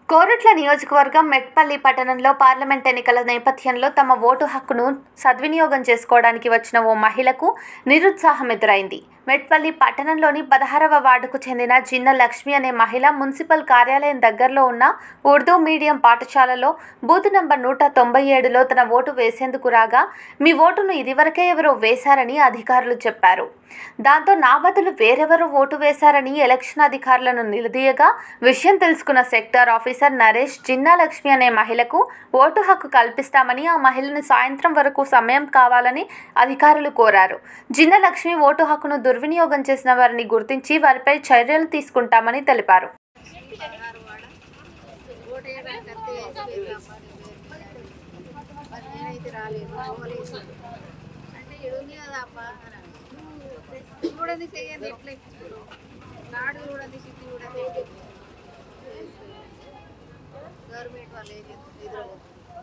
కోరుట్ల నియోజకవర్గం మెట్పల్లి పట్టణంలో పార్లమెంట్ ఎన్నికల నేపథ్యంలో తమ ఓటు హక్కును సద్వినియోగం చేసుకోవడానికి వచ్చిన ఓ మహిళకు నిరుత్సాహం ఎదురైంది మెట్పల్లి పట్టణంలోని పదహారవ వార్డుకు చెందిన జిన్న లక్ష్మి అనే మహిళ మున్సిపల్ కార్యాలయం దగ్గరలో ఉన్న ఉర్దూ మీడియం పాఠశాలలో బూత్ నంబర్ నూట తొంభై ఏడులో తన ఓటు వేసేందుకు రాగా మీ ఓటును ఇదివరకే ఎవరో వేశారని అధికారులు చెప్పారు దాంతో నా బదులు వేరెవరో ఓటు వేశారని ఎలక్షన్ అధికారులను నిలదీయగా విషయం తెలుసుకున్న సెక్టార్ ఆఫీసర్ నరేష్ జిన్నా లక్ష్మి అనే మహిళకు ఓటు హక్కు కల్పిస్తామని ఆ మహిళను సాయంత్రం వరకు సమయం కావాలని అధికారులు కోరారు జిన్న లక్ష్మి ఓటు హక్కును దుర్వినియోగం చేసిన వారిని గుర్తించి వారిపై చర్యలు తీసుకుంటామని తెలిపారు పదహారు వాడ ఓటు వేయడానికి అంతే వేసిపోయిందమ్మా మరి నేనైతే రాలేదు పోలీసు అంటే ఇడుంది కదా అబ్బా అని అన్నాడు. చూడండి చెయ్యండి ఎట్లా ఇచ్చారు నాడు చూడండి సిద్ధి చూడండి గవర్నమెంట్ వాళ్ళు ఏం చేస్తారు నిద్రపోతుంది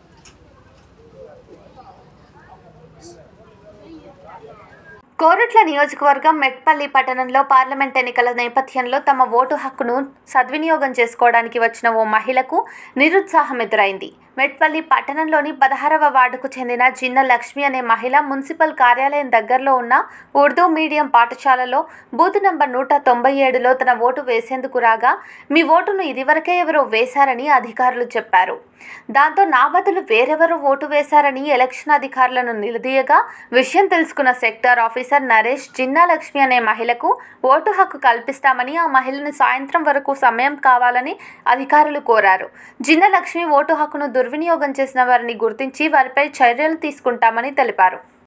కోరుట్ల నియోజకవర్గం మెట్పల్లి పట్టణంలో పార్లమెంట్ ఎన్నికల నేపథ్యంలో తమ ఓటు హక్కును సద్వినియోగం చేసుకోవడానికి వచ్చిన ఓ మహిళకు నిరుత్సాహం ఎదురైంది మెట్పల్లి పట్టణంలోని పదహారవ వార్డుకు చెందిన జిన్న లక్ష్మి అనే మహిళ మున్సిపల్ కార్యాలయం దగ్గరలో ఉన్న ఉర్దూ మీడియం పాఠశాలలో బూత్ నంబర్ నూట తొంభై ఏడులో తన ఓటు వేసేందుకు రాగా మీ ఓటును ఇదివరకే ఎవరో వేశారని అధికారులు చెప్పారు దాంతో నా బదులు వేరెవరో ఓటు వేశారని ఎలక్షన్ అధికారులను నిలదీయగా విషయం తెలుసుకున్న సెక్టార్ ఆఫీసర్ నరేష్ జిన్నా లక్ష్మి అనే మహిళకు ఓటు హక్కు కల్పిస్తామని ఆ మహిళను సాయంత్రం వరకు సమయం కావాలని అధికారులు కోరారు జిన్నా లక్ష్మి ఓటు హక్కును దుర్వినియోగం చేసిన వారిని గుర్తించి వారిపై చర్యలు తీసుకుంటామని తెలిపారు